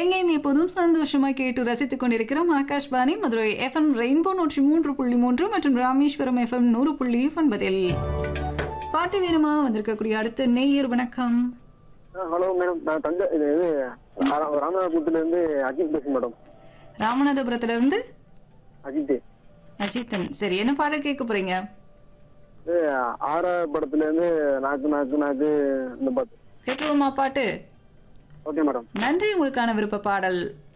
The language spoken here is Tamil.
எங்கேயும் எப்போதும் சந்தோஷமா கேட்டு ரசித்துக் கொண்டிருக்கிறோம் ஆகாஷ்வாணி மதுரை எஃப்எம் ரெயின்போ நூற்றி மூன்று புள்ளி மூன்று மற்றும் ராமேஸ்வரம் எஃப்எம் நூறு புள்ளி ஒன்பதில் பாட்டு வேணுமா வந்திருக்கக்கூடிய அடுத்த நேயர் வணக்கம் ஹலோ மேடம் நான் தஞ்சை இது இது ரா- ராமநாதபுரத்துல இருந்து அஜித் பேசுறேன் மேடம் ராமநாதபுரத்துல இருந்து அஜித் அஜித்தன் சரி என்ன பாடல் கேட்க போறீங்க இது ஆறா படத்துல இருந்து நாக்கு நாக்கு நாக்கு இந்த பாட்டு கேட்டுருவோமா பாட்டு ஓகே மேடம் நன்றி உங்களுக்கான விருப்ப பாடல்